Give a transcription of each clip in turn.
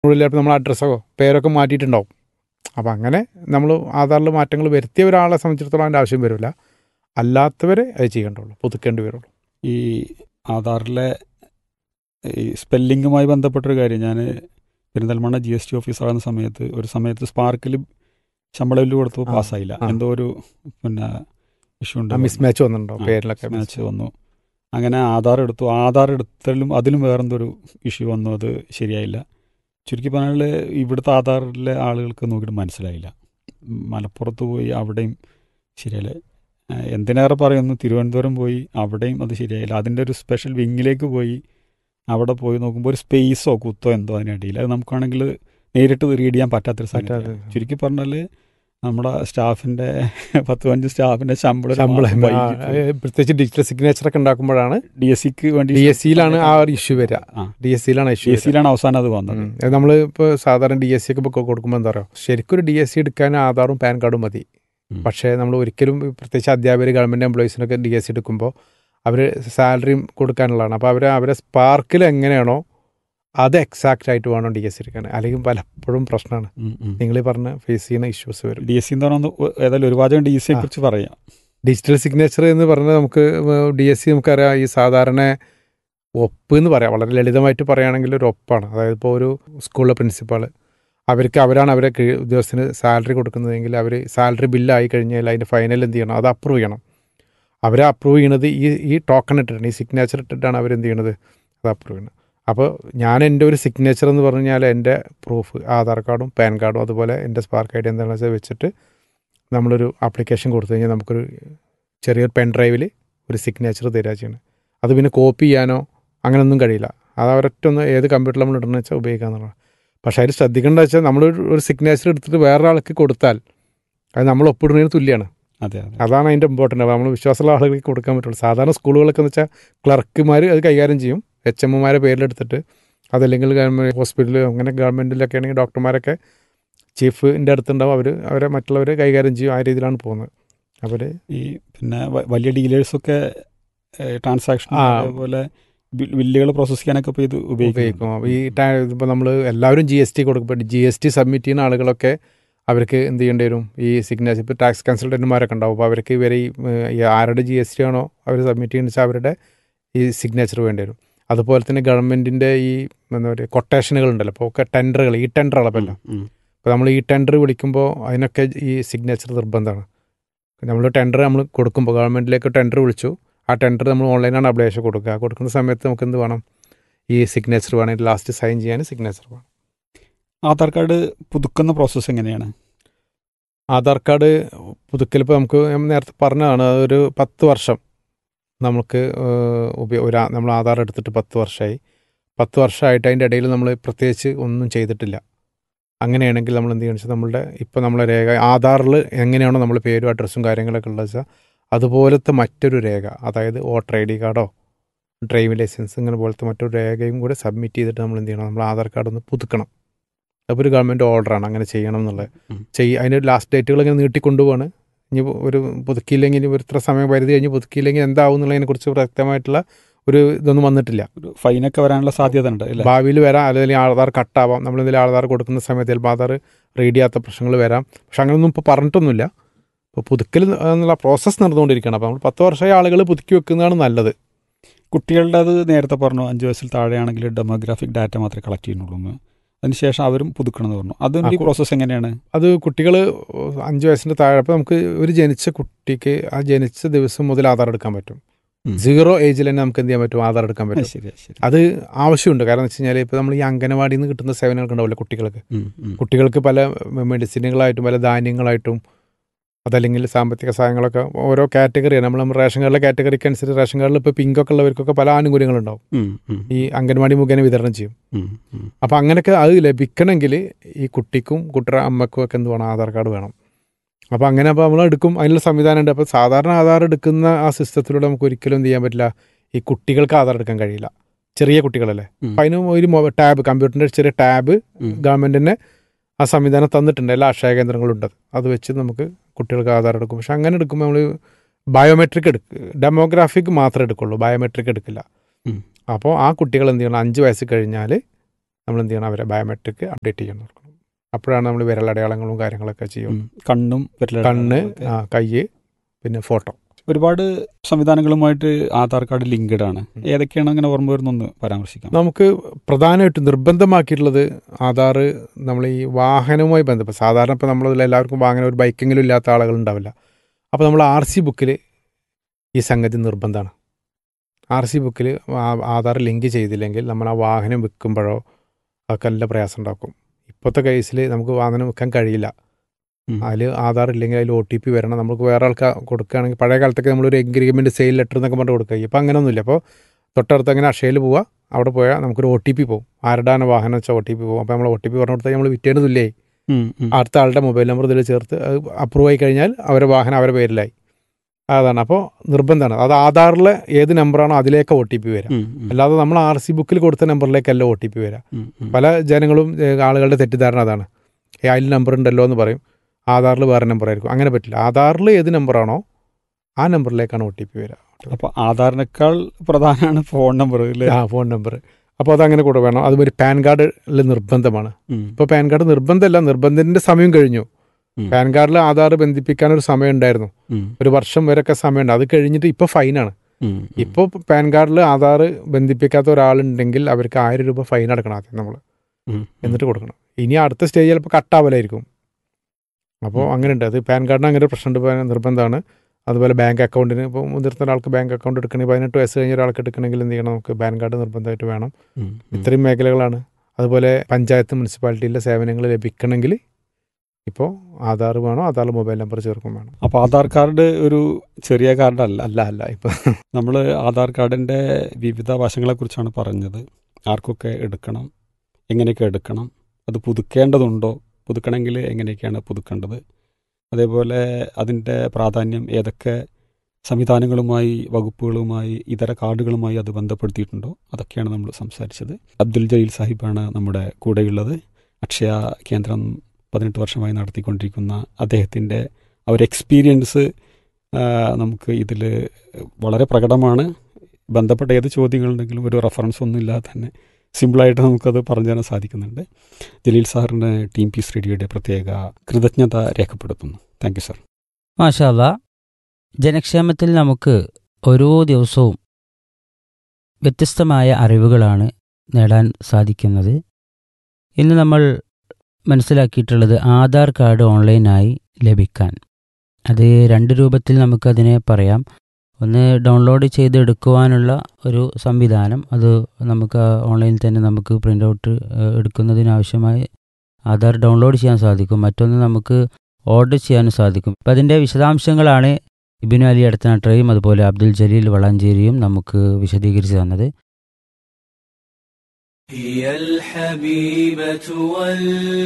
ചിലപ്പോൾ നമ്മൾ അഡ്രസ്സോ പേരൊക്കെ മാറ്റിയിട്ടുണ്ടാവും അപ്പോൾ അങ്ങനെ നമ്മൾ ആധാറിൽ മാറ്റങ്ങൾ വരുത്തിയ ഒരാളെ സംബന്ധിച്ചിടത്തോളം അതിൻ്റെ ആവശ്യം വരില്ല അല്ലാത്തവരെ അത് ചെയ്യേണ്ടുള്ളൂ പുതുക്കേണ്ടി വരുള്ളൂ ഈ ആധാറിലെ ഈ സ്പെല്ലിങ്ങുമായി ബന്ധപ്പെട്ടൊരു കാര്യം ഞാൻ പെരിന്തൽമണ്ണ ജി എസ് ടി ഓഫീസറാകുന്ന സമയത്ത് ഒരു സമയത്ത് സ്പാർക്കിൽ ശമ്പള ബില്ല് കൊടുത്തു ആ, പാസ്സായില്ല ആ. എന്തോ ഒരു പിന്നെ ഇഷ്യൂ ഉണ്ട് മിസ് മാച്ച് വന്നിട്ടുണ്ടാവും ആ, പേരിലൊക്കെ മാച്ച് വന്നു അങ്ങനെ ആധാർ എടുത്തു ആധാർ എടുത്തതിലും അതിലും വേറെന്തോ ഒരു ഇഷ്യൂ വന്നു അത് ശരിയായില്ല ചുരുക്കി പറഞ്ഞാൽ ഇവിടുത്തെ ആധാറിലെ ആളുകൾക്ക് നോക്കിയിട്ട് മനസ്സിലായില്ല മലപ്പുറത്ത് പോയി അവിടെയും ശരിയല്ല ഏഹ് എന്തിനേറെ പറയുന്നു തിരുവനന്തപുരം പോയി അവിടെയും അത് ശരിയായില്ല അതിൻ്റെ ഒരു സ്പെഷ്യൽ വിങ്ങിലേക്ക് പോയി അവിടെ പോയി നോക്കുമ്പോൾ ഒരു സ്പേസോ കുത്തോ എന്തോ അതിനിടയിൽ അത് നമുക്കാണെങ്കിൽ നേരിട്ട് റീഡ് ചെയ്യാൻ പറ്റാത്തൊരു സംഗതി പറ്റാതെ. ചുരുക്കി പറഞ്ഞാൽ നമ്മുടെ സ്റ്റാഫിൻ്റെ പത്ത് പതിനഞ്ച് സ്റ്റാഫിൻ്റെ ശമ്പളം ശമ്പളം ആ, പ്രത്യേകിച്ച് ഡിജിറ്റൽ സിഗ്നേച്ചർ ഒക്കെ ഉണ്ടാക്കുമ്പോഴാണ് ഡി എസ് സിക്ക് വേണ്ടി ഡി എസ് സിയിലാണ് ആ ഒരു ഇഷ്യൂ വരിക ആ. ഡി എസ് സിയിലാണ് ഡി ഇഷ്യൂ എസ് സിയിലാണ് അവസാനം അത് വന്നത് നമ്മൾ ഇപ്പോൾ സാധാരണ ഡി എസ് സി ഒക്കെ ഇപ്പോൾ കൊടുക്കുമ്പോൾ എന്താ പറയുക ശരിക്കും ഒരു ഡി എസ് സി എടുക്കാൻ ആധാറും പാൻ കാർഡും മതി ഉം. പക്ഷേ നമ്മൾ ഒരിക്കലും പ്രത്യേകിച്ച് അധ്യാപകർ ഗവൺമെൻറ് എംപ്ലോയീസിനൊക്കെ ഡി എസ് സി എടുക്കുമ്പോൾ അവർ സാലറിയും കൊടുക്കാനുള്ളതാണ് അപ്പോൾ അവർ അവരെ സ്പാർക്കിൽ എങ്ങനെയാണോ അത് എക്സാക്റ്റ് ആയിട്ട് വേണം ഡി എസ് സി എടുക്കാൻ അല്ലെങ്കിൽ പലപ്പോഴും പ്രശ്നമാണ് നിങ്ങൾ ഈ പറഞ്ഞ ഫേസ് ചെയ്യുന്ന ഇഷ്യൂസ് വരും ഡി എസ് സി എന്ന് പറയുന്നത് ഏതായാലും ഒരു വാചകം ഡി എസ് സിയെ കുറിച്ച് പറയാം ഡിജിറ്റൽ സിഗ്നേച്ചർ എന്ന് പറഞ്ഞാൽ നമുക്ക് ഡി എസ് സി നമുക്കറിയാം ഈ സാധാരണ ഒപ്പ് എന്ന് പറയാം വളരെ ലളിതമായിട്ട് പറയുകയാണെങ്കിൽ ഒരു ഒപ്പാണ് അതായത് ഇപ്പോൾ ഒരു സ്കൂളിലെ പ്രിൻസിപ്പാൾ അവർക്ക് അവരാണ് അവരെ കീഴ് ഉദ്യോഗസ്ഥന് സാലറി കൊടുക്കുന്നതെങ്കിൽ അവർ സാലറി ബില്ലായി കഴിഞ്ഞാൽ അതിൻ്റെ ഫൈനൽ എന്ത് ചെയ്യണം അത് അപ്രൂവ് ചെയ്യണം അവരെ അപ്രൂവ് ചെയ്യണത് ഈ ഈ ടോക്കൺ ഇട്ടിട്ടാണ് ഈ സിഗ്നേച്ചർ ഇട്ടിട്ടാണ് അവരെന്ത് ചെയ്യണത് അത് അപ്രൂവ് ചെയ്യണം അപ്പോൾ ഞാൻ എൻ്റെ ഒരു സിഗ്നേച്ചർ എന്ന് പറഞ്ഞു കഴിഞ്ഞാൽ എൻ്റെ പ്രൂഫ് ആധാർ കാർഡും പാൻ കാർഡും അതുപോലെ എൻ്റെ സ്പാർക്ക് ഐ ഡി എന്താണെന്ന് വെച്ചാൽ വെച്ചിട്ട് നമ്മളൊരു ആപ്ലിക്കേഷൻ കൊടുത്തു കഴിഞ്ഞാൽ നമുക്കൊരു ചെറിയൊരു പെൻ ഡ്രൈവിൽ ഒരു സിഗ്നേച്ചർ തരിക ചെയ്യണം അത് പിന്നെ കോപ്പി ചെയ്യാനോ അങ്ങനെയൊന്നും കഴിയില്ല അത് അവരൊറ്റ ഒന്ന് ഏത് കമ്പ്യൂട്ടറിൽ നമ്മൾ ഇടണമെന്ന് വെച്ചാൽ ഉപയോഗിക്കാന്നുള്ളത് പക്ഷേ അതിൽ ശ്രദ്ധിക്കേണ്ടത് വെച്ചാൽ നമ്മൾ ഒരു സിഗ്നേച്ചർ എടുത്തിട്ട് വേറൊരാൾക്ക് കൊടുത്താൽ അത് നമ്മൾ ഒപ്പിടുന്നതിന് തുല്യമാണ് അതെ അതെ അതാണ് അതിൻ്റെ ഇമ്പോർട്ടൻ്റ് അപ്പോൾ നമ്മൾ വിശ്വാസമുള്ള ആളുകൾക്ക് കൊടുക്കാൻ പറ്റുള്ളൂ സാധാരണ സ്കൂളുകളൊക്കെ എന്ന് വെച്ചാൽ ക്ലർക്കുമാർ അത് കൈകാര്യം ചെയ്യും എച്ച് എമ്മുമാരെ പേരിലെടുത്തിട്ട് അതല്ലെങ്കിൽ ഗവൺമെൻറ് ഹോസ്പിറ്റലിൽ അങ്ങനെ ഗവൺമെൻറ്റിലൊക്കെ ആണെങ്കിൽ ഡോക്ടർമാരൊക്കെ ചീഫിൻ്റെ അടുത്തുണ്ടാവും അവർ അവരെ മറ്റുള്ളവർ കൈകാര്യം ചെയ്യും ആ രീതിയിലാണ് പോകുന്നത് അവർ ഈ പിന്നെ വ- വലിയ ഡീലേഴ്സൊക്കെ ട്രാൻസാക്ഷൻ ആ. അതേപോലെ ബില്ലുകൾ പ്രോസസ് ചെയ്യാനൊക്കെ ഇപ്പോൾ ഇത് ഉപയോഗിക്കും ഉപയോഗിക്കും ഈ ഇപ്പോൾ നമ്മൾ എല്ലാവരും ജി എസ് ടി കൊടുക്കും ജി എസ് ടി സബ്മിറ്റ് ചെയ്യുന്ന ആളുകളൊക്കെ അവർക്ക് എന്ത് ചെയ്യേണ്ടി വരും ഈ സിഗ്നേച്ചർ ഇപ്പോൾ ടാക്സ് കൺസൾട്ടൻറ്റുമാരൊക്കെ ഉണ്ടാവും അപ്പോൾ അവർക്ക് ഇവരെ ഈ ഏഹ്, ഈ ആരുടെ ജി എസ് ടി ആണോ അവർ സബ്മിറ്റ് ചെയ്യുന്ന വെച്ചാൽ അവരുടെ ഈ സിഗ്നേച്ചർ വേണ്ടി വരും അതുപോലെ തന്നെ ഗവൺമെൻറ്റിൻ്റെ ഈ എന്താ പറയുക കൊട്ടേഷനുകൾ ഉണ്ടല്ലോ അപ്പോൾ ഒക്കെ ടെൻഡറുകൾ ഈ ടെൻഡർ അളവല്ല ഉം. അപ്പോൾ നമ്മൾ ഈ ടെൻഡർ വിളിക്കുമ്പോൾ അതിനൊക്കെ ഈ സിഗ്നേച്ചർ നിർബന്ധമാണ് നമ്മൾ ടെൻഡർ നമ്മൾ കൊടുക്കുമ്പോൾ ഗവൺമെൻറ്റിലേക്ക് ടെൻഡർ വിളിച്ചു ആ ടെൻഡർ നമ്മൾ ഓൺലൈനാണ് അപ്ലിക്കേഷൻ കൊടുക്കുക കൊടുക്കുന്ന സമയത്ത് നമുക്ക് എന്ത് വേണം ഈ സിഗ്നേച്ചർ വേണം ലാസ്റ്റ് സൈൻ ചെയ്യാൻ സിഗ്നേച്ചർ വേണം ആധാർ കാർഡ് പുതുക്കുന്ന പ്രോസസ്സ് എങ്ങനെയാണ് ആധാർ കാർഡ് പുതുക്കലിപ്പോൾ നമുക്ക് ഞാൻ നേരത്തെ പറഞ്ഞതാണ് അതൊരു പത്ത് വർഷം നമുക്ക് ഏഹ്, ഉപയോ ഒരു ആ- നമ്മൾ ആധാർ എടുത്തിട്ട് പത്ത് വർഷമായി പത്ത് വർഷമായിട്ട് അതിൻ്റെ ഇടയിൽ നമ്മൾ പ്രത്യേകിച്ച് ഒന്നും ചെയ്തിട്ടില്ല അങ്ങനെയാണെങ്കിൽ നമ്മൾ എന്ത് ചെയ്യണമെന്ന് വെച്ചാൽ നമ്മളുടെ ഇപ്പോൾ നമ്മളെ രേഖ ആധാറിൽ എങ്ങനെയാണോ നമ്മൾ പേരും അഡ്രസ്സും കാര്യങ്ങളൊക്കെ ഉള്ളത് വെച്ചാൽ അതുപോലത്തെ മറ്റൊരു രേഖ അതായത് വോട്ടർ ഐ ഡി കാർഡോ ഡ്രൈവിംഗ് ലൈസൻസ് ഇങ്ങനെ പോലത്തെ മറ്റൊരു രേഖയും കൂടെ സബ്മിറ്റ് ചെയ്തിട്ട് നമ്മൾ എന്ത് ചെയ്യണം നമ്മൾ ആധാർ കാർഡ് ഒന്ന് പുതുക്കണം അപ്പോൾ ഒരു ഗവൺമെൻറ് ഓർഡറാണ് അങ്ങനെ ചെയ്യണം എന്നുള്ളത് ഉം. ചെയ്യ അതിന് ലാസ്റ്റ് ഡേറ്റുകൾ ഇങ്ങനെ നീട്ടിക്കൊണ്ടുപോവാണ് ഇനി ഒരു പുതുക്കിയില്ലെങ്കിൽ ഇനി ഒരു ഇത്ര സമയം പരിധി കഴിഞ്ഞ് പുതുക്കിയില്ലെങ്കിൽ എന്താവും എന്നുള്ളതിനെ കുറിച്ച് വ്യക്തമായിട്ടുള്ള ഒരു ഇതൊന്നും വന്നിട്ടില്ല ഒരു ഫൈനൊക്കെ വരാനുള്ള സാധ്യത ഉണ്ട് അല്ലേ ഭാവിയിൽ വരാം അല്ലെങ്കിൽ ആധാർ കട്ടാവാം നമ്മൾ എന്തെങ്കിലും ആധാർ കൊടുക്കുന്ന സമയത്ത് ചിലപ്പോൾ ആധാർ റീഡ് ചെയ്യാത്ത പ്രശ്നങ്ങൾ വരാം പക്ഷെ അങ്ങനെയൊന്നും ഇപ്പോൾ പറഞ്ഞിട്ടൊന്നുമില്ല ഇപ്പോൾ പുതുക്കൽ എന്നുള്ള പ്രോസസ്സ് നടന്നുകൊണ്ടിരിക്കുകയാണ് അപ്പോൾ നമ്മൾ പത്ത് വർഷമായ ആളുകൾ പുതുക്കി വെക്കുന്നതാണ് നല്ലത് കുട്ടികളുടെ അത് നേരത്തെ പറഞ്ഞു അഞ്ച് വയസ്സിൽ താഴെയാണെങ്കിൽ ഡെമോഗ്രാഫിക് ഡാറ്റ മാത്രമേ കളക്ട് ചെയ്യുന്നുള്ളൂ എന്ന് അതിനുശേഷം അവരും പുതുക്കണമെന്ന് പറഞ്ഞു അതും ഈ ആ, കു- പ്രോസസ്സ് എങ്ങനെയാണ് അത് കുട്ടികൾ അഞ്ച് വയസ്സിൻ്റെ താഴെ അപ്പോൾ നമുക്ക് ഒരു ജനിച്ച കുട്ടിക്ക് ആ ജനിച്ച ദിവസം മുതൽ ആധാർ എടുക്കാൻ പറ്റും ഉം. സീറോ ഏജിൽ തന്നെ നമുക്ക് എന്ത് ചെയ്യാൻ പറ്റും ആധാർ എടുക്കാൻ ആ, പറ്റും ശരി ശരി അത് ആവശ്യമുണ്ട് കാരണം എന്ന് വെച്ച് കഴിഞ്ഞാൽ ഇപ്പോൾ നമ്മൾ ഈ അംഗനവാടിയിൽ നിന്ന് കിട്ടുന്ന സേവനങ്ങൾ ഉണ്ടാവില്ല കുട്ടികൾക്ക് ഉം, ഉം. കുട്ടികൾക്ക് പല മെഡിസിനുകളായിട്ടും പല ധാന്യങ്ങളായിട്ടും അതല്ലെങ്കിൽ സാമ്പത്തിക സഹായങ്ങളൊക്കെ ഓരോ കാറ്റഗറിയാണ് നമ്മൾ നമ്മൾ റേഷൻ കാർഡിലെ കാറ്റഗറിക്ക് അനുസരിച്ച് റേഷൻ കാർഡിൽ ഇപ്പോൾ പിങ്കൊക്കെ ഉള്ളവർക്കൊക്കെ പല ആനുകൂല്യങ്ങളുണ്ടാവും ഉം, ഉം, ഈ അംഗൻവാടി മുഖേന വിതരണം ചെയ്യും ഉം, ഉം. അപ്പോൾ അങ്ങനെയൊക്കെ അത് ലഭിക്കണമെങ്കിൽ ഈ കുട്ടിക്കും കുട്ടിയുടെ അമ്മക്കും ഒക്കെ എന്ത് വേണം ആധാർ കാർഡ് വേണം അപ്പോൾ അങ്ങനെ അപ്പോൾ നമ്മൾ എടുക്കും അതിനുള്ള സംവിധാനമുണ്ട് അപ്പോൾ സാധാരണ ആധാർ എടുക്കുന്ന ആ സിസ്റ്റത്തിലൂടെ നമുക്ക് ഒരിക്കലും എന്ത് ചെയ്യാൻ പറ്റില്ല ഈ കുട്ടികൾക്ക് ആധാർ എടുക്കാൻ കഴിയില്ല ചെറിയ കുട്ടികളല്ലേ ഉം. അപ്പം അതിന് ഒരു മൊ- ടാബ് കമ്പ്യൂട്ടറിൻ്റെ ചെറിയ ടാബ് ഉം. ഗവൺമെൻറ്റിനെ ആ സംവിധാനം തന്നിട്ടുണ്ട് എല്ലാ അക്ഷയ കേന്ദ്രങ്ങളുണ്ട് അത് വെച്ച് നമുക്ക് കുട്ടികൾക്ക് ആധാർ എടുക്കും പക്ഷെ അങ്ങനെ എടുക്കുമ്പോൾ നമ്മൾ ബയോമെട്രിക് എടുക്കുക ഡെമോഗ്രാഫിക് മാത്രമേ എടുക്കുള്ളൂ ബയോമെട്രിക് എടുക്കില്ല ഉം. അപ്പോൾ ആ കുട്ടികൾ എന്ത് ചെയ്യണം അഞ്ച് വയസ്സ് കഴിഞ്ഞാൽ നമ്മൾ എന്ത് ചെയ്യണം അവരെ ബയോമെട്രിക് അപ്ഡേറ്റ് ചെയ്യണം കൊടുക്കണം അപ്പോഴാണ് നമ്മൾ വിരലടയാളങ്ങളും കാര്യങ്ങളൊക്കെ ചെയ്യും ഉം. കണ്ണും വിരലടയാളവും കണ്ണ് ഒക്കെ. ആ, കയ്യ് പിന്നെ ഫോട്ടോ ഒരുപാട് സംവിധാനങ്ങളുമായിട്ട് ആധാർ കാർഡ് ലിങ്ക്ഡ് ആണ് ഉം. ഏതൊക്കെയാണ് അങ്ങനെ ഓർമ്മ വരുന്നൊന്ന് പരാമർശിക്കാം നമുക്ക് പ്രധാനമായിട്ടും നിർബന്ധമാക്കിയിട്ടുള്ളത് ആധാർ നമ്മൾ ഈ വാഹനവുമായി ബന്ധപ്പെട്ട് സാധാരണ ഇപ്പോൾ നമ്മളതിൽ എല്ലാവർക്കും വാഹനം ഒരു ബൈക്കെങ്കിലും ഇല്ലാത്ത ആളുകൾ ഉണ്ടാവില്ല അപ്പോൾ നമ്മൾ ആർ സി ബുക്കിൽ ഈ സംഗതി നിർബന്ധമാണ് ആർ സി ബുക്കിൽ ആധാർ ലിങ്ക് ചെയ്തില്ലെങ്കിൽ നമ്മൾ ആ വാഹനം വിൽക്കുമ്പോഴോ അതൊക്കെ നല്ല പ്രയാസം ഉണ്ടാക്കും ഇപ്പോഴത്തെ കേസിൽ നമുക്ക് വാഹനം വിൽക്കാൻ കഴിയില്ല ഉം. അതിൽ ആധാർ ഇല്ലെങ്കിൽ അതിൽ ഒ ടി പി വരണം നമുക്ക് വേറെ ആൾക്ക് കൊടുക്കുകയാണെങ്കിൽ പഴയ കാലത്തൊക്കെ നമ്മളൊരു എഗ്രിമെൻറ്റ് സെയിൽ ലെറ്റർ എന്നൊക്കെ പറഞ്ഞ് കൊടുക്കുക ഇപ്പം അങ്ങനെയൊന്നുമില്ല അപ്പോൾ തൊട്ടടുത്ത് അങ്ങനെ അക്ഷയയിൽ പോവുക അവിടെ പോയാൽ നമുക്കൊരു ഒ ടി പി പോകും ആരുടെയാണ് വാഹനം വെച്ചാൽ ഒ ടി പി പോകും അപ്പോൾ നമ്മൾ ഒ ടി പി പറഞ്ഞു കൊടുത്താൽ നമ്മൾ വിറ്റേന് തുല്യമായി ഉം, ഉം. അടുത്ത ആളുടെ മൊബൈൽ നമ്പർ ഇതിൽ ചേർത്ത് അപ്രൂവ് ആയി കഴിഞ്ഞാൽ അവരെ വാഹനം അവരുടെ പേരിലായി അതാണ് അപ്പോൾ നിർബന്ധമാണ് അത് ആധാറിൽ ഏത് നമ്പറാണോ അതിലേക്ക് ഒ ടി പി വരാം ഉം, ഉം. അല്ലാതെ നമ്മൾ ആർ സി ബുക്കിൽ കൊടുത്ത നമ്പറിലേക്കല്ല ഒ ടി പി വരാം ഉം, ഉം. പല ജനങ്ങളും ഏ, ആളുകളുടെ തെറ്റിദ്ധാരണ അതാണ് ഏ, അതിൽ നമ്പർ ഉണ്ടല്ലോ എന്ന് പറയും ആധാറിൽ വേറെ നമ്പർ ആയിരിക്കും അങ്ങനെ പറ്റില്ല ആധാറിൽ ഏത് നമ്പറാണോ ആ നമ്പറിലേക്കാണ് ഒ ടി പി വരിക അപ്പൊ ആധാറിനേക്കാൾ പ്രധാനമാണ് ഫോൺ നമ്പർ അല്ലേ ആ ഫോൺ നമ്പർ അപ്പോൾ അതങ്ങനെ കൂടെ വേണം അതുപോലെ പാൻ കാർഡിൽ നിർബന്ധമാണ് ഉം. ഇപ്പോൾ പാൻ കാർഡ് നിർബന്ധമല്ല നിർബന്ധത്തിൻ്റെ സമയം കഴിഞ്ഞു ഉം. പാൻ കാർഡിൽ ആധാർ ബന്ധിപ്പിക്കാനൊരു സമയം ഉണ്ടായിരുന്നു ഉം. ഒരു വർഷം വരെയൊക്കെ സമയമുണ്ട് അത് കഴിഞ്ഞിട്ട് ഇപ്പോൾ ഫൈനാണ് ഉം. ഉം. ഇപ്പോൾ പാൻ കാർഡിൽ ആധാർ ബന്ധിപ്പിക്കാത്ത ഒരാളുണ്ടെങ്കിൽ അവർക്ക് ആയിരം രൂപ ഫൈൻ അടക്കണം ആദ്യം നമ്മൾ ഉം. എന്നിട്ട് കൊടുക്കണം ഇനി അടുത്ത സ്റ്റേജ് ചിലപ്പോൾ കട്ടാവലായിരിക്കും അപ്പോൾ ഉം. അങ്ങനെയുണ്ട് അത് പാൻ കാർഡിന് അങ്ങനെ ഒരു പ്രശ്നമുണ്ട് പാൻ നിർബന്ധമാണ് അതുപോലെ ബാങ്ക് അക്കൗണ്ടിന് ഇപ്പോൾ മുതിർന്ന ഒരാൾക്ക് ബാങ്ക് അക്കൗണ്ട് എടുക്കണമെങ്കിൽ പതിനെട്ട് വയസ്സ് കഴിഞ്ഞ ഒരാൾക്ക് എടുക്കണമെങ്കിൽ എന്ത് ചെയ്യണം നമുക്ക് പാൻ കാർഡ് നിർബന്ധമായിട്ട് വേണം ഉം. ഉം. ഇത്രയും മേഖലകളാണ് അതുപോലെ പഞ്ചായത്ത് മുനിസിപ്പാലിറ്റിയിലെ സേവനങ്ങൾ ലഭിക്കണമെങ്കിൽ ഇപ്പോൾ ആധാർ വേണം ആധാർ മൊബൈൽ നമ്പർ ചേർക്കും വേണം അപ്പൊ ആധാർ കാർഡ് ഒരു ചെറിയ കാർഡല്ല അല്ല അല്ല ഇപ്പോൾ നമ്മൾ ആധാർ കാർഡിൻ്റെ വിവിധ വശങ്ങളെക്കുറിച്ചാണ് പറഞ്ഞത് ആർക്കൊക്കെ എടുക്കണം എങ്ങനെയൊക്കെ എടുക്കണം അത് പുതുക്കേണ്ടതുണ്ടോ പുതുക്കണമെങ്കിൽ എങ്ങനെയൊക്കെയാണ് പുതുക്കേണ്ടത് അതേപോലെ അതിൻ്റെ പ്രാധാന്യം ഏതൊക്കെ സംവിധാനങ്ങളുമായി വകുപ്പുകളുമായി ഇതര കാർഡുകളുമായി അത് ബന്ധപ്പെടുത്തിയിട്ടുണ്ടോ അതൊക്കെയാണ് നമ്മൾ സംസാരിച്ചത് അബ്ദുൽ ജലീൽ സാഹിബാണ് നമ്മുടെ കൂടെയുള്ളത് അക്ഷയ കേന്ദ്രം പതിനെട്ട് വർഷമായി നടത്തിക്കൊണ്ടിരിക്കുന്ന അദ്ദേഹത്തിൻ്റെ ആ ഒരു എക്സ്പീരിയൻസ് ആ, നമുക്ക് ഇതിൽ വളരെ പ്രകടമാണ് ബന്ധപ്പെട്ട ഏത് ചോദ്യങ്ങളുണ്ടെങ്കിലും ഒരു റെഫറൻസ് ഒന്നും ഇല്ലാതെ തന്നെ സിമ്പിളായിട്ട് നമുക്കത് പറഞ്ഞു തരാൻ സാധിക്കുന്നുണ്ട് ജലീൽ സാറിന് ടീം പീസ് റേഡിയോയുടെ പ്രത്യേക കൃതജ്ഞത രേഖപ്പെടുത്തുന്നു താങ്ക് യു സാർ മാഷാല്ല ജനക്ഷേമത്തിൽ നമുക്ക് ഓരോ ദിവസവും വ്യത്യസ്തമായ അറിവുകളാണ് നേടാൻ സാധിക്കുന്നത് ഇന്ന് നമ്മൾ മനസ്സിലാക്കിയിട്ടുള്ളത് ആധാർ കാർഡ് ഓൺലൈനായി ലഭിക്കാൻ അത് രണ്ട് രൂപത്തിൽ നമുക്കതിനെ പറയാം ഒന്ന് ഡൗൺലോഡ് ചെയ്തെടുക്കുവാനുള്ള ഒരു സംവിധാനം അത് നമുക്ക് ഓൺലൈനിൽ തന്നെ നമുക്ക് പ്രിൻ്റ് ഔട്ട് എടുക്കുന്നതിനാവശ്യമായി ആധാർ ഡൗൺലോഡ് ചെയ്യാൻ സാധിക്കും മറ്റൊന്ന് നമുക്ക് ഓർഡർ ചെയ്യാനും സാധിക്കും അപ്പം അതിൻ്റെ വിശദാംശങ്ങളാണ് ഇബിനു അലി അടുത്തനാട്ടറയും അതുപോലെ അബ്ദുൽ ജലീൽ വളാഞ്ചേരിയും നമുക്ക് വിശദീകരിച്ചു തന്നത് هي الحبيبة وال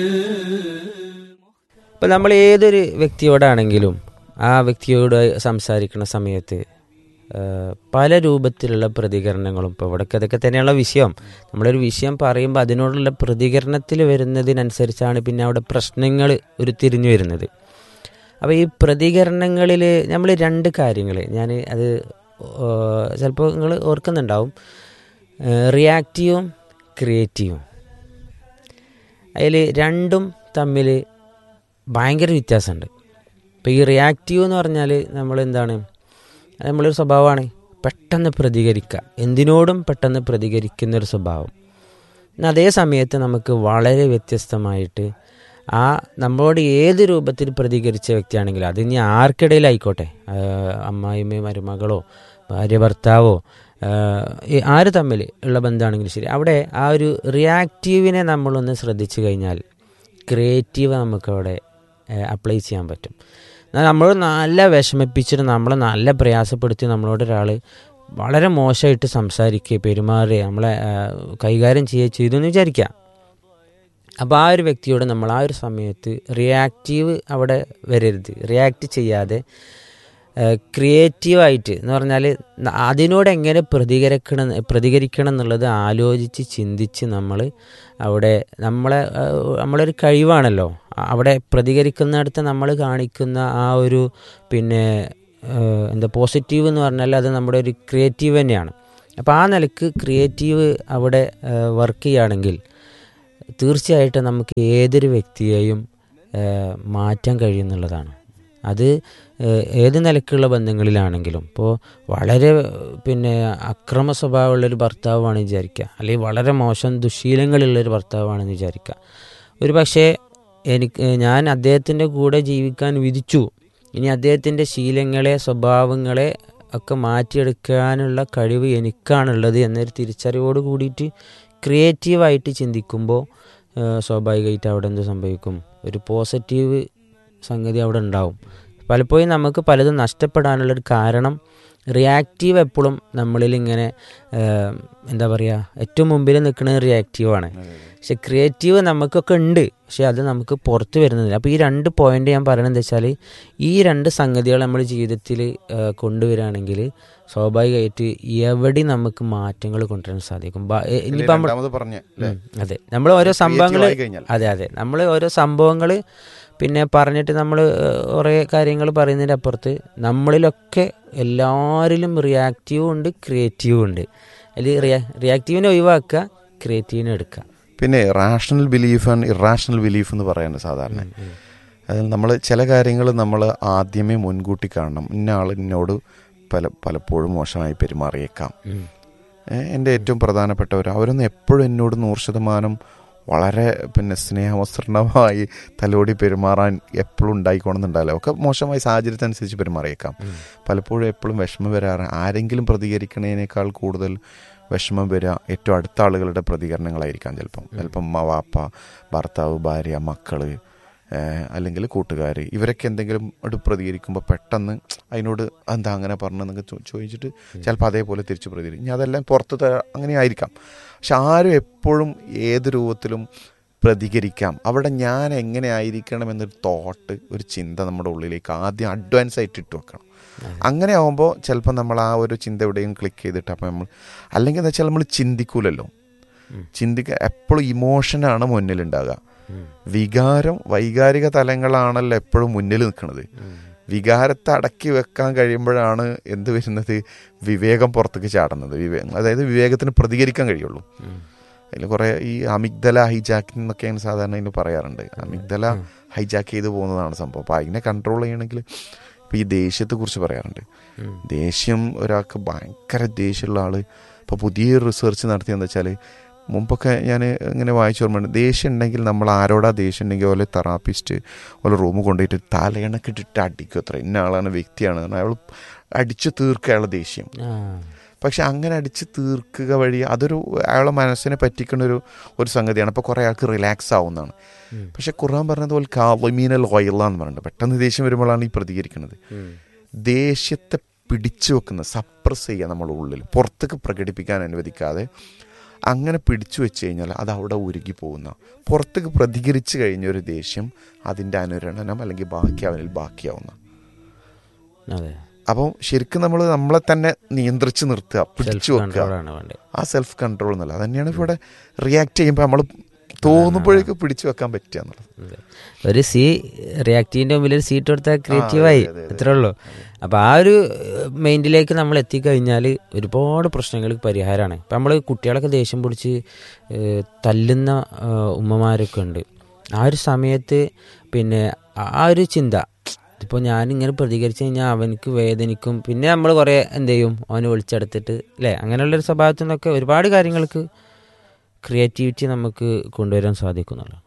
ഇപ്പം നമ്മൾ ഏതൊരു വ്യക്തിയോടാണെങ്കിലും ആ വ്യക്തിയോട് സംസാരിക്കുന്ന സമയത്ത് ആ, പല രൂപത്തിലുള്ള പ്രതികരണങ്ങളും ഇപ്പോൾ ഇവിടേക്ക് അതൊക്കെ തന്നെയുള്ള വിഷയം നമ്മളൊരു വിഷയം പറയുമ്പോൾ അതിനോടുള്ള പ്രതികരണത്തിൽ വരുന്നതിനനുസരിച്ചാണ് പിന്നെ അവിടെ പ്രശ്നങ്ങൾ ഉരുത്തിരിഞ്ഞു വരുന്നത് അപ്പോൾ ഈ പ്രതികരണങ്ങളിൽ നമ്മൾ രണ്ട് കാര്യങ്ങൾ ഞാൻ അത് ചിലപ്പോൾ നിങ്ങൾ ഓർക്കുന്നുണ്ടാവും റിയാക്റ്റീവും ക്രിയേറ്റീവും അതിൽ രണ്ടും തമ്മിൽ ഭയങ്കര വ്യത്യാസമുണ്ട് ഇപ്പോൾ ഈ റിയാക്റ്റീവ് എന്ന് പറഞ്ഞാൽ നമ്മൾ എന്താണ് അത് നമ്മളൊരു സ്വഭാവമാണ് പെട്ടെന്ന് പ്രതികരിക്കുക എന്തിനോടും പെട്ടെന്ന് പ്രതികരിക്കുന്ന ഒരു സ്വഭാവം എന്നാൽ അതേ സമയത്ത് നമുക്ക് വളരെ വ്യത്യസ്തമായിട്ട് ആ നമ്മളോട് ഏത് രൂപത്തിൽ പ്രതികരിച്ച വ്യക്തിയാണെങ്കിലും അത് ഇനി ആർക്കിടയിലായിക്കോട്ടെ ആ, അമ്മായിമ്മയോ മരുമകളോ ഭാര്യ ഭർത്താവോ ആ, ഈ ആര് തമ്മിൽ ഉള്ള ബന്ധമാണെങ്കിലും ശരി അവിടെ ആ ഒരു റിയാക്റ്റീവിനെ നമ്മളൊന്ന് ശ്രദ്ധിച്ചു കഴിഞ്ഞാൽ ക്രിയേറ്റീവ് നമുക്കവിടെ അപ്ലൈ ചെയ്യാൻ പറ്റും എന്നാൽ നമ്മൾ നല്ല വിഷമിപ്പിച്ചിട്ട് നമ്മളെ നല്ല പ്രയാസപ്പെടുത്തി നമ്മളോട് ഒരാൾ വളരെ മോശമായിട്ട് സംസാരിക്കുക പെരുമാറുക നമ്മളെ ആ, കൈകാര്യം ചെയ്യുക ചെയ്തു എന്ന് വിചാരിക്കുക അപ്പോൾ ആ ഒരു വ്യക്തിയോട് നമ്മൾ ആ ഒരു സമയത്ത് റിയാക്റ്റീവ് അവിടെ വരരുത് റിയാക്റ്റ് ചെയ്യാതെ ക്രിയേറ്റീവായിട്ട് എന്ന് പറഞ്ഞാൽ ന- അതിനോട് എങ്ങനെ പ്രതികരിക്കണം പ്രതികരിക്കണം എന്നുള്ളത് ആലോചിച്ച് ചിന്തിച്ച് നമ്മൾ അവിടെ നമ്മളെ ആ, നമ്മളൊരു കഴിവാണല്ലോ അ- അവിടെ പ്രതികരിക്കുന്നിടത്ത് നമ്മൾ കാണിക്കുന്ന ആ ഒരു പിന്നെ ആ, എന്താ പോസിറ്റീവ് എന്ന് പറഞ്ഞാൽ അത് നമ്മുടെ ഒരു ക്രിയേറ്റീവ് തന്നെയാണ് അപ്പോൾ ആ നിലക്ക് ക്രിയേറ്റീവ് അവിടെ വർക്ക് ചെയ്യുകയാണെങ്കിൽ തീർച്ചയായിട്ടും നമുക്ക് ഏതൊരു വ്യക്തിയെയും ഏഹ്, മാറ്റാൻ കഴിയുന്നുള്ളതാണ് അത് ഏഹ്, ഏത് നിലക്കുള്ള ബന്ധങ്ങളിലാണെങ്കിലും ഇപ്പോൾ വളരെ പിന്നെ അക്രമ സ്വഭാവമുള്ളൊരു ഭർത്താവാണ് വിചാരിക്കുക അല്ലെങ്കിൽ വളരെ മോശം ദുശീലങ്ങളുള്ളൊരു ഭർത്താവാണെന്ന് വിചാരിക്കുക ഒരു പക്ഷേ എനിക്ക് ഞാൻ അദ്ദേഹത്തിൻ്റെ കൂടെ ജീവിക്കാൻ വിധിച്ചു ഇനി അദ്ദേഹത്തിൻ്റെ ശീലങ്ങളെ സ്വഭാവങ്ങളെ ഒക്കെ മാറ്റിയെടുക്കാനുള്ള കഴിവ് എനിക്കാണുള്ളത് എന്നൊരു തിരിച്ചറിവോട് കൂടിയിട്ട് ക്രിയേറ്റീവായിട്ട് ചിന്തിക്കുമ്പോൾ ഏഹ്, സ്വാഭാവികമായിട്ട് അവിടെ എന്ത് സംഭവിക്കും ഒരു പോസിറ്റീവ് സംഗതി അവിടെ ഉണ്ടാവും പലപ്പോഴും നമുക്ക് പലതും നഷ്ടപ്പെടാനുള്ളൊരു കാരണം റിയാക്റ്റീവ് എപ്പോഴും നമ്മളിൽ ഇങ്ങനെ ഏഹ്, എന്താ പറയുക ഏറ്റവും മുമ്പിൽ നിൽക്കുന്നത് റിയാക്റ്റീവാണ് പക്ഷെ ക്രിയേറ്റീവ് നമുക്കൊക്കെ ഉണ്ട് പക്ഷെ അത് നമുക്ക് പുറത്ത് വരുന്നില്ല അപ്പോൾ ഈ രണ്ട് പോയിന്റ് ഞാൻ പറയുന്നത് എന്താ വെച്ചാൽ ഈ രണ്ട് സംഗതികൾ നമ്മൾ ജീവിതത്തിൽ കൊണ്ടുവരികയാണെങ്കിൽ സ്വാഭാവികമായിട്ട് എവിടെ നമുക്ക് മാറ്റങ്ങൾ കൊണ്ടുവരാൻ സാധിക്കും ബ- എ- ഇനിയിപ്പോൾ നമ്മൾ രണ്ടാമത് പറഞ്ഞ അല്ലേ? ഉം, അതെ നമ്മൾ ഓരോ സംഭവങ്ങൾ Creative ആയി കഴിഞ്ഞാൽ. അതെ അതെ നമ്മൾ ഓരോ സംഭവങ്ങൾ പിന്നെ പറഞ്ഞിട്ട് നമ്മൾ കുറേ കാര്യങ്ങൾ പറയുന്നതിൻ്റെ അപ്പുറത്ത് നമ്മളിലൊക്കെ എല്ലാവരിലും റിയാക്റ്റീവും ഉണ്ട് ക്രിയേറ്റീവും ഉണ്ട് അതിൽ റിയാ റിയാക്റ്റീവിനെ ഒഴിവാക്കുക ക്രിയേറ്റീവിനെ എടുക്കുക പിന്നെ rational belief and irrational belief എന്ന് പറയുന്നത് സാധാരണ അതിൽ നമ്മൾ ചില കാര്യങ്ങൾ നമ്മൾ ആദ്യമേ മുൻകൂട്ടി കാണണം ഇന്ന ആൾ എന്നോട് പല പലപ്പോഴും മോശമായി പെരുമാറിയേക്കാം ഉം. ഏഹ് എൻ്റെ ഏറ്റവും പ്രധാനപ്പെട്ടവർ അവരൊന്നും എപ്പോഴും എന്നോട് നൂറ് ശതമാനം വളരെ പിന്നെ സ്നേഹവസ്ത്രണമായി തലോടി പെരുമാറാൻ എപ്പോഴും ഉണ്ടായിക്കോണമെന്നുണ്ടാവില്ല ഒക്കെ മോശമായ സാഹചര്യത്തിനനുസരിച്ച് പെരുമാറിയേക്കാം ഉം. പലപ്പോഴും എപ്പോഴും വിഷമം വരാറ് ആരെങ്കിലും പ്രതികരിക്കണതിനേക്കാൾ കൂടുതൽ വിഷമം വരിക ഏറ്റവും അടുത്ത ആളുകളുടെ പ്രതികരണങ്ങളായിരിക്കാം ചിലപ്പം ചിലപ്പം ഉമ്മ വാപ്പ ഭർത്താവ് ഭാര്യ മക്കള് ഏഹ് അല്ലെങ്കിൽ കൂട്ടുകാർ ഇവരൊക്കെ എന്തെങ്കിലും ഒരു പ്രതികരിക്കുമ്പോൾ പെട്ടെന്ന് അതിനോട് എന്താ അങ്ങനെ പറഞ്ഞെന്നൊക്കെ ചോ- ചോദിച്ചിട്ട് ചിലപ്പോൾ അതേപോലെ തിരിച്ച് പ്രതികരിക്കും ഇനി അതെല്ലാം പുറത്ത് ത- അങ്ങനെ ആയിരിക്കാം പക്ഷെ ആരും എപ്പോഴും ഏത് രൂപത്തിലും പ്രതികരിക്കാം അവിടെ ഞാൻ എങ്ങനെ ആയിരിക്കണം എന്നൊരു തോട്ട് ഒരു ചിന്ത നമ്മുടെ ഉള്ളിലേക്ക് ആദ്യം അഡ്വാൻസ് ആയിട്ട് ഇട്ട് വെക്കണം അങ്ങനെ ആവുമ്പോൾ ചിലപ്പോൾ നമ്മൾ ആ ഒരു ചിന്ത എവിടെയും ക്ലിക്ക് ചെയ്തിട്ട് അപ്പം നമ്മൾ അല്ലെങ്കിൽ എന്താ വെച്ചാൽ നമ്മൾ ചിന്തിക്കൂലല്ലോ ഉം. ചിന്തിക്ക എപ്പോഴും ഇമോഷനാണ് മുന്നിലുണ്ടാകുക ഉം. വികാരം വൈകാരിക തലങ്ങളാണല്ലോ എപ്പോഴും മുന്നിൽ നിൽക്കുന്നത് ഉം. വികാരത്തെ അടക്കി വെക്കാൻ കഴിയുമ്പോഴാണ് എന്ത് വരുന്നത് വിവേകം പുറത്തേക്ക് ചാടുന്നത് വിവേകം അതായത് വിവേകത്തിന് പ്രതികരിക്കാൻ കഴിയുള്ളൂ ഉം. അതിൽ കുറേ ഈ അമിഗ്ദല ഹൈജാക്കിംഗ് എന്നൊക്കെയാണ് സാധാരണ ഇതിന് പറയാറുണ്ട് അമിഗ്ദല ഹൈജാക്ക് ചെയ്ത് പോകുന്നതാണ് സംഭവം അപ്പോൾ അതിനെ കൺട്രോൾ ചെയ്യണമെങ്കിൽ ഇപ്പോൾ ഈ ദേഷ്യത്തെക്കുറിച്ച് പറയാറുണ്ട് ഉം. ദേഷ്യം ഒരാൾക്ക് ഭയങ്കര ദേഷ്യമുള്ള ആൾ ഇപ്പോൾ പുതിയ റിസർച്ച് നടത്തിയെന്ന് വെച്ചാൽ മുമ്പൊക്കെ ഞാൻ ഇങ്ങനെ വായിച്ചു ഓർമ്മയുണ്ട് ദേഷ്യം ഉണ്ടെങ്കിൽ നമ്മൾ ആരോടാ ദേഷ്യം ഉണ്ടെങ്കിൽ ഓലെ തെറാപ്പിസ്റ്റ് ഓലെ റൂമിൽ കൊണ്ടുപോയിട്ട് തലയിണക്കിട്ടിട്ട് അടിക്കും അത്ര ഇന്ന ആളാണ് വ്യക്തിയാണ് കാരണം അയാൾ അടിച്ചു തീർക്കുക അയാളെ ദേഷ്യം ആ. പക്ഷെ അങ്ങനെ അടിച്ച് തീർക്കുക വഴി അതൊരു അയാളെ മനസ്സിനെ പറ്റിക്കുന്ന ഒരു ഒരു സംഗതിയാണ് അപ്പോൾ കുറേ ആൾക്ക് റിലാക്സ് ആവുന്നതാണ് ഉം. പക്ഷെ ഖുർആൻ പറഞ്ഞതുപോലെ കാവമീനൽ വയല എന്ന് പറഞ്ഞിട്ടുണ്ട് പെട്ടെന്ന് ദേഷ്യം വരുമ്പോഴാണ് ഈ പ്രതികരിക്കുന്നത് ഉം. ദേഷ്യത്തെ പിടിച്ചു വെക്കുന്ന സപ്രസ് ചെയ്യുക നമ്മുടെ ഉള്ളിൽ പുറത്തേക്ക് പ്രകടിപ്പിക്കാൻ അനുവദിക്കാതെ അങ്ങനെ പിടിച്ചു വെച്ച് കഴിഞ്ഞാൽ അത് അവിടെ ഉരുകി പോകുന്ന പുറത്തേക്ക് പ്രതികരിച്ചു കഴിഞ്ഞ ഒരു ദേഷ്യം അതിൻ്റെ അനുരണനം അല്ലെങ്കിൽ ബാക്കി അവനിൽ ബാക്കിയാവുന്ന അതെ അപ്പം ശരിക്കും നമ്മൾ നമ്മളെ തന്നെ നിയന്ത്രിച്ച് നിർത്തുക പിടിച്ചു സെൽഫ് വെക്കുക കൺട്രോളാണ് വേണ്ടത് ആ സെൽഫ് കൺട്രോൾ എന്നല്ല അത് തന്നെയാണ് ഇവിടെ റിയാക്ട് ചെയ്യുമ്പോൾ നമ്മൾ തോന്നുമ്പോഴേക്ക് പിടിച്ചു വെക്കാൻ പറ്റുക എന്നുള്ളത് അതെ. ഒരു സി റിയാക്റ്റീവിന്റെ മുമ്പിൽ ഒരു സീറ്റ് കൊടുത്താൽ ക്രിയേറ്റീവായി അതെ, അതെ, അതെ. അത്രേ ഉള്ളൂ അപ്പോൾ ആ ഒരു മൈൻഡിലേക്ക് നമ്മൾ എത്തിക്കഴിഞ്ഞാൽ ഒരുപാട് പ്രശ്നങ്ങൾക്ക് പരിഹാരമാണ് ഇപ്പം നമ്മൾ കുട്ടികളൊക്കെ ദേഷ്യം പിടിച്ച് ഏഹ്, തല്ലുന്ന ഏഹ്, ഉമ്മമാരൊക്കെ ഉണ്ട് ആ ഒരു സമയത്ത് പിന്നെ ആ ഒരു ചിന്ത ഇപ്പോൾ ഞാനിങ്ങനെ പ്രതികരിച്ചു കഴിഞ്ഞാൽ അവനക്ക് വേദനിക്കും പിന്നെ നമ്മൾ കുറേ എന്ത് ചെയ്യും അവനെ വിളിച്ചെടുത്തിട്ട് അല്ലേ അങ്ങനെയുള്ളൊരു സ്വഭാവത്തിൽ നിന്നൊക്കെ ഒരുപാട് കാര്യങ്ങൾക്ക് ക്രിയേറ്റിവിറ്റി നമുക്ക് കൊണ്ടുവരാൻ സാധിക്കുന്നുള്ളൂ